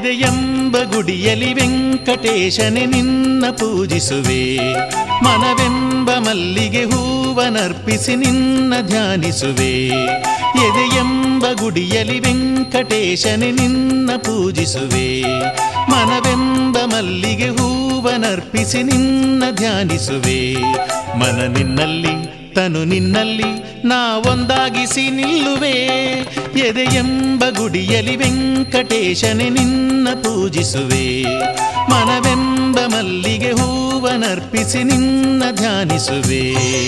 ಎದೆಯೆಂಬ ಗುಡಿಯಲಿ ವೆಂಕಟೇಶನೆ ನಿನ್ನ ಪೂಜಿಸುವೆ ಮನವೆಂಬ ಮಲ್ಲಿಗೆ ಹೂವನರ್ಪಿಸಿ ನಿನ್ನ ಧ್ಯಾನಿಸುವೆ ಎದೆಯೆಂಬ ಗುಡಿಯಲಿ ವೆಂಕಟೇಶನೆ ನಿನ್ನ ಪೂಜಿಸುವೆ ಮನವೆಂಬ ಮಲ್ಲಿಗೆ ಹೂವನರ್ಪಿಸಿ ನಿನ್ನ ಧ್ಯಾನಿಸುವೆ ಮನ ನಿನ್ನಲ್ಲಿ ತನು ನಿನ್ನಲ್ಲಿ ನಾ ಒಂದಾಗಿಸಿ ನಿಲ್ಲುವೆ ಎದೆಯೆಂಬ ಗುಡಿಯಲಿ ವೆಂಕಟೇಶನೆ ನಿನ್ನ ಪೂಜಿಸುವೆ ಮನವೆಂಬ ಮಲ್ಲಿಗೆ ಹೂವನರ್ಪಿಸಿ ನಿನ್ನ ಧ್ಯಾನಿಸುವೆ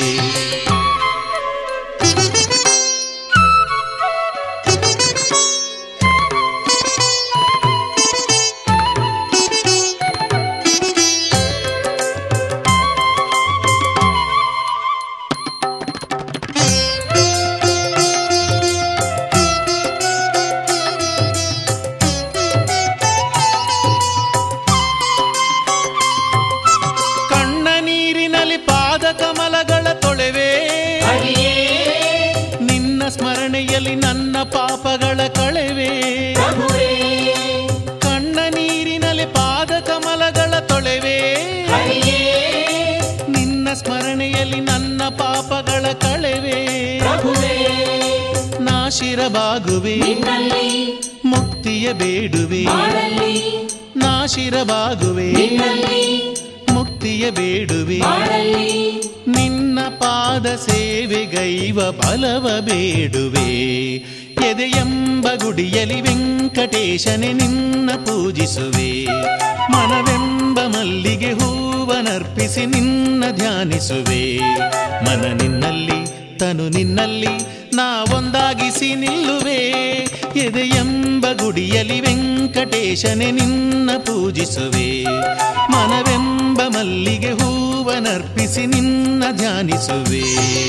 ಕಣ್ಣ ನೀರಿನಲ್ಲಿ ಪಾದ ಕಮಲಗಳ ತೊಳೆವೆ ಹರಿಯೇ ನಿನ್ನ ಸ್ಮರಣೆಯಲ್ಲಿ ನನ್ನ ಪಾಪಗಳ ಕಳೆವೆ ಪ್ರಭುವೇ ಕಣ್ಣ ನೀರಿನಲ್ಲಿ ಪಾದ ಕಮಲಗಳ ತೊಳೆವೆ ಹರಿಯೇ ನಿನ್ನ ಸ್ಮರಣೆಯಲ್ಲಿ ನನ್ನ ಪಾಪಗಳ ಕಳೆವೆ ಪ್ರಭುವೇ ನಾಶಿರಬಾಗುವೆ ನಿನ್ನಲ್ಲಿ ಮುಕ್ತಿಯ ಬೇಡುವೆ ಬಾಳಲ್ಲಿ ನಾಶಿರಬಾಗುವೆ ನಿನ್ನಲ್ಲಿ ಮುಕ್ತಿಯ ಬೇಡುವೆ ಬಾಳಲ್ಲಿ ನಿನ್ನ ಪಾದ ಸೇವೆಗೈವ ಬಲವ ಬೇಡುವೆ ಎದೆಯೆಂಬ ಗುಡಿಯಲಿ ವೆಂಕಟೇಶನೆ ನಿನ್ನ ಪೂಜಿಸುವೆ ಮನವೆಂಬ ಮಲ್ಲಿಗೆ ಹೂವನರ್ಪಿಸಿ ನಿನ್ನ ಧ್ಯಾನಿಸುವೆ ಮನ ನಿನ್ನಲ್ಲಿ ತನು ನಿನ್ನಲ್ಲಿ ನಾ ಒಂದಾಗಿಸಿ ನಿಲ್ಲುವೆ ಎದೆಯೆಂಬ ಗುಡಿಯಲಿ ವೆಂಕಟೇಶನೆ ನಿನ್ನ ಪೂಜಿಸುವೆ ಮನವೆಂಬ ಮಲ್ಲಿಗೆ ಹೂವನರ್ಪಿಸಿ ನಿನ್ನ ಧ್ಯಾನಿಸುವೆ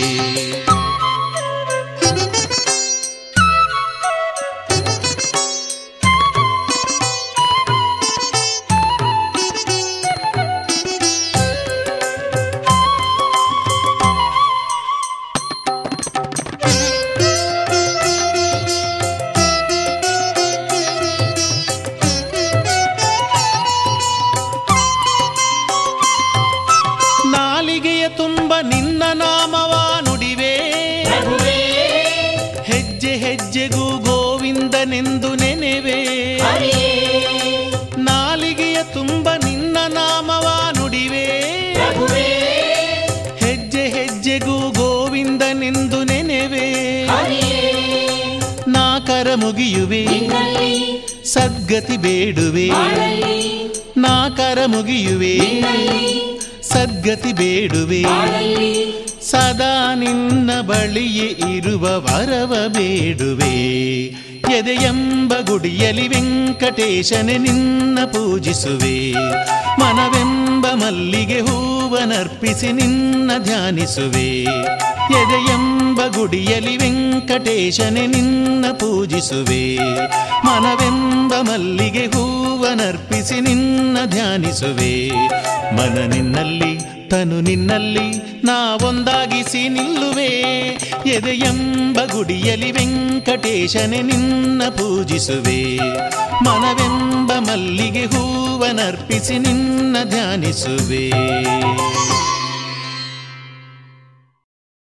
ನಾಲಿಗೆಯ ತುಂಬ ನಿನ್ನ ನಾಮವ ನುಡಿವೆ ಪ್ರಭುವೇ ಹೆಜ್ಜೆ ಹೆಜ್ಜೆಗೂ ಗೋವಿಂದನೆಂದು ನೆನೆವೆ ಹರಿಯೇ ನಾಲಿಗೆಯ ತುಂಬ ನಿನ್ನ ನಾಮವ ನುಡಿವೆ ಪ್ರಭುವೇ ಹೆಜ್ಜೆ ಹೆಜ್ಜೆಗೂ ಗೋವಿಂದನೆಂದು ನೆನೆವೆ ಹರಿಯೇ ನಾಕರ ಮುಗಿಯುವೆ ನಿನ್ನಲ್ಲಿ ಸದ್ಗತಿ ಬೇಡುವೆ ಬಾಳಲ್ಲಿ ನಾಕರ ಮುಗಿಯುವೆ ನಿನ್ನಲ್ಲಿ ಸದ್ಗತಿ ಬೇಡುವೆ ಬಾಳಲ್ಲಿ ಸದಾ ನಿನ್ನ ಬಳಿಯೇ ಇರುವ ವರವ ಬೇಡುವೆ ಎದೆಯೆಂಬ ಗುಡಿಯಲಿ ವೆಂಕಟೇಶನೆ ನಿನ್ನ ಪೂಜಿಸುವೆ ಮನವೆಂಬ ಮಲ್ಲಿಗೆ ಹೂವನರ್ಪಿಸಿ ನಿನ್ನ ಧ್ಯಾನಿಸುವೆ ಎದೆಯೆಂಬ ಗುಡಿಯಲಿ ವೆಂಕಟೇಶನೆ ನಿನ್ನ ಪೂಜಿಸುವೆ ಮನವೆಂಬ ಮಲ್ಲಿಗೆ ಹೂವನರ್ಪಿಸಿ ನಿನ್ನ ಧ್ಯಾನಿಸುವೆ ಮನ ನಿನ್ನಲ್ಲಿ ತನು ನಿನ್ನಲ್ಲಿ ನಾ ಒಂದಾಗಿಸಿ ನಿಲ್ಲುವೆ ಎದೆಯೆಂಬ ಗುಡಿಯಲಿ ವೆಂಕಟೇಶನೆ ನಿನ್ನ ಪೂಜಿಸುವೆ ಮನವೆಂಬ ಮಲ್ಲಿಗೆ ಹೂವನರ್ಪಿಸಿ ನಿನ್ನ ಧ್ಯಾನಿಸುವೆ